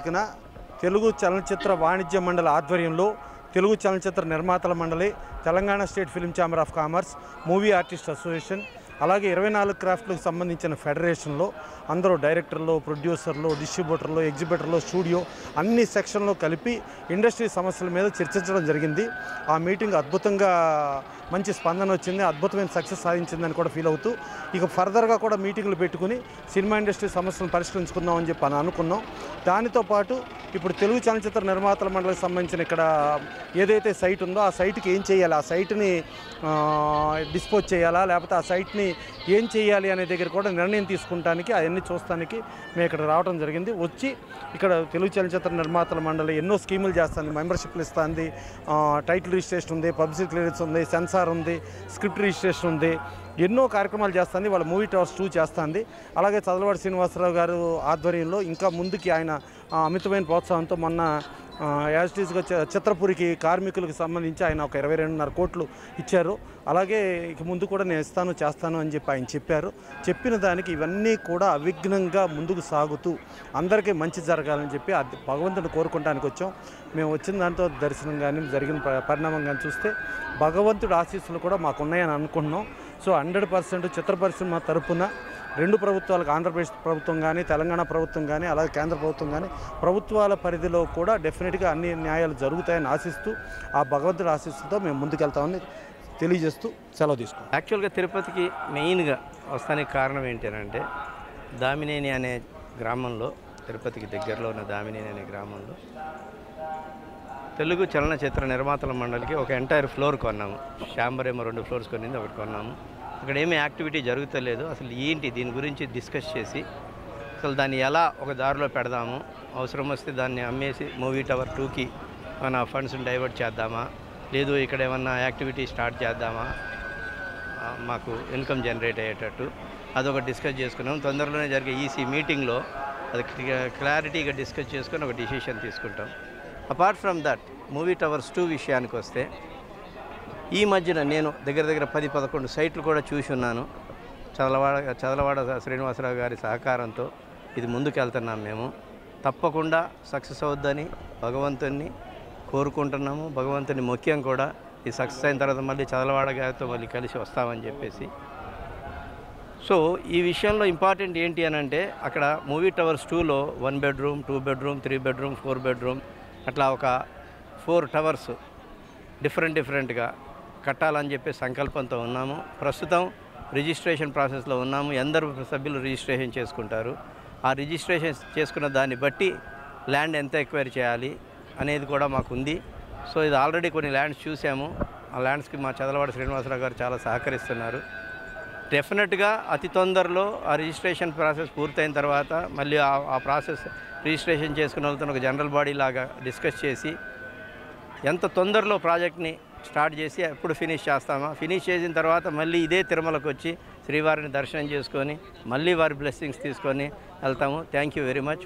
తారీఖున తెలుగు చలనచిత్ర వాణిజ్య మండలి ఆధ్వర్యంలో తెలుగు చలనచిత్ర నిర్మాతల మండలి Telangana State Film Chamber of Commerce Movie Artist Association అలాగే ఇరవై నాలుగు క్రాఫ్ట్లకు సంబంధించిన ఫెడరేషన్లో అందరూ డైరెక్టర్లు ప్రొడ్యూసర్లు డిస్ట్రిబ్యూటర్లు ఎగ్జిబిటర్లు స్టూడియో అన్ని సెక్షన్లో కలిపి ఇండస్ట్రీ సమస్యల మీద చర్చించడం జరిగింది ఆ మీటింగ్ అద్భుతంగా మంచి స్పందన వచ్చింది అద్భుతమైన సక్సెస్ సాధించిందని కూడా ఫీల్ అవుతూ ఇక ఫర్దర్గా కూడా మీటింగ్లు పెట్టుకుని సినిమా ఇండస్ట్రీ సమస్యలను పరిష్కరించుకుందాం అని చెప్పి అని అనుకున్నాం దానితో పాటు ఇప్పుడు తెలుగు చలనచిత్ర నిర్మాతల మండలికి సంబంధించిన ఇక్కడ ఏదైతే సైట్ ఉందో ఆ సైట్కి ఏం చేయాలి ఆ సైట్ని డిస్పోజ్ చేయాలా లేకపోతే ఆ సైట్ని ఏం చేయాలి అనే దగ్గర కూడా నిర్ణయం తీసుకుంటానికి అవన్నీ చూస్తానికి మేము ఇక్కడ రావడం జరిగింది వచ్చి ఇక్కడ తెలుగు చలనచిత్ర నిర్మాతల మండలి ఎన్నో స్కీములు చేస్తుంది మెంబర్షిప్లు ఇస్తుంది టైటిల్ రిజిస్ట్రేషన్ ఉంది పబ్లిసిటీ క్లియరెన్స్ ఉంది సెన్సార్ ఉంది స్క్రిప్ట్ రిజిస్ట్రేషన్ ఉంది ఎన్నో కార్యక్రమాలు చేస్తుంది వాళ్ళ మూవీ టవర్స్ టూ చేస్తుంది అలాగే చదలవాడి శ్రీనివాసరావు గారు ఆధ్వర్యంలో ఇంకా ముందుకి ఆయన ఆ, అమితమైన ప్రోత్సాహంతో మొన్న యాజ్ టీజ్గా చిత్రపురికి కార్మికులకు సంబంధించి ఆయన ఒక ఇరవై రెండున్నర కోట్లు ఇచ్చారు అలాగే ఇక ముందు కూడా నేను ఇస్తాను చేస్తాను అని చెప్పి ఆయన చెప్పారు చెప్పిన దానికి ఇవన్నీ కూడా అవిఘ్నంగా ముందుకు సాగుతూ అందరికీ మంచి జరగాలని చెప్పి ఆ భగవంతుని కోరుకోవడానికి వచ్చాం మేము వచ్చిన దాంతో దర్శనం కానీ జరిగిన ప- పరిణామం కానీ చూస్తే భగవంతుడి ఆశీస్సులు కూడా మాకు ఉన్నాయని అనుకుంటున్నాం సో హండ్రెడ్ పర్సెంట్ చిత్ర పరిశ్రమ తరపున రెండు ప్రభుత్వాలకు ఆంధ్రప్రదేశ్ ప్రభుత్వం కానీ తెలంగాణ ప్రభుత్వం కానీ అలాగే కేంద్ర ప్రభుత్వం కానీ ప్రభుత్వాల పరిధిలో కూడా డెఫినెట్గా అన్ని న్యాయాలు జరుగుతాయని ఆశిస్తూ ఆ భగవంతుడి ఆశీస్సుతో మేము ముందుకెళ్తామని తెలియజేస్తూ సెలవు తీసుకుంటాం యాక్చువల్గా తిరుపతికి మెయిన్గా వస్తానికి కారణం ఏంటంటే దామినేని అనే గ్రామంలో తిరుపతికి దగ్గరలో ఉన్న దామినేని అనే గ్రామంలో తెలుగు చలనచిత్ర నిర్మాతల మండలికి ఒక ఎంటైర్ ఫ్లోర్ కొన్నాము ఛాంబర్ ఏమో రెండు ఫ్లోర్స్ కొనింది ఒకటి కొన్నాము అక్కడ ఏమీ యాక్టివిటీ జరుగుతలేదు అసలు ఏంటి దీని గురించి డిస్కస్ చేసి అసలు దాన్ని ఎలా ఒక దారిలో పెడదాము అవసరం వస్తే దాన్ని అమ్మేసి మూవీ టవర్ టూకి మన ఫండ్స్ని డైవర్ట్ చేద్దామా లేదు ఇక్కడ ఏమన్నా యాక్టివిటీ స్టార్ట్ చేద్దామా ఆ, మాకు ఇన్కమ్ జనరేట్ అయ్యేటట్టు అదొక డిస్కస్ చేసుకున్నాం తొందరలోనే జరిగే ఈసీ మీటింగ్లో అది క్లియర్- క్లారిటీగా డిస్కస్ చేసుకొని ఒక డిసిషన్ తీసుకుంటాం apart from that Movie Towers two విషయానికి వస్తే ఈ మధ్యన నేను దగ్గర దగ్గర పది పదకొండు సైట్లు కూడా చూసి ఉన్నాను చదలవాడ చదలవాడ శ్రీనివాసరావు గారి సహకారంతో ఇది ముందుకెళ్తున్నాం మేము తప్పకుండా సక్సెస్ అవుద్దని భగవంతుని కోరుకుంటున్నాము భగవంతుని ముఖ్యం కూడా ఈ సక్సెస్ అయిన తర్వాత మళ్ళీ చదలవాడ గారితో మళ్ళీ కలిసి వస్తామని చెప్పేసి సో ఈ విషయంలో ఇంపార్టెంట్ ఏంటి అని అంటే అక్కడ మూవీ టవర్స్ టూలో one bedroom two bedroom three bedroom four bedroom అట్లా ఒక ఫోర్ టవర్స్ డిఫరెంట్ డిఫరెంట్గా కట్టాలని చెప్పి సంకల్పంతో ఉన్నాము ప్రస్తుతం రిజిస్ట్రేషన్ ప్రాసెస్లో ఉన్నాము ఎందరు సభ్యులు రిజిస్ట్రేషన్ చేసుకుంటారు ఆ రిజిస్ట్రేషన్ చేసుకున్న దాన్ని బట్టి ల్యాండ్ ఎంత ఎక్వైర్ చేయాలి అనేది కూడా మాకు ఉంది సో ఇది ఆల్రెడీ కొన్ని ల్యాండ్స్ చూసాము ఆ ల్యాండ్స్కి మా చదలవాడ శ్రీనివాసరావు గారు చాలా సహకరిస్తున్నారు డెఫినెట్గా అతి తొందరలో ఆ రిజిస్ట్రేషన్ ప్రాసెస్ పూర్తయిన తర్వాత మళ్ళీ ఆ ఆ ప్రాసెస్ రిజిస్ట్రేషన్ చేసుకున్న వాళ్ళతో ఒక జనరల్ బాడీ లాగా డిస్కస్ చేసి ఎంత తొందరలో ప్రాజెక్ట్ని స్టార్ట్ చేసి ఎప్పుడు ఫినిష్ చేస్తామా ఫినిష్ చేసిన తర్వాత మళ్ళీ ఇదే తిరుమలకు వచ్చి శ్రీవారిని దర్శనం చేసుకొని మళ్ళీ వారి బ్లెస్సింగ్స్ తీసుకొని వెళ్తాము థ్యాంక్ యూ వెరీ మచ్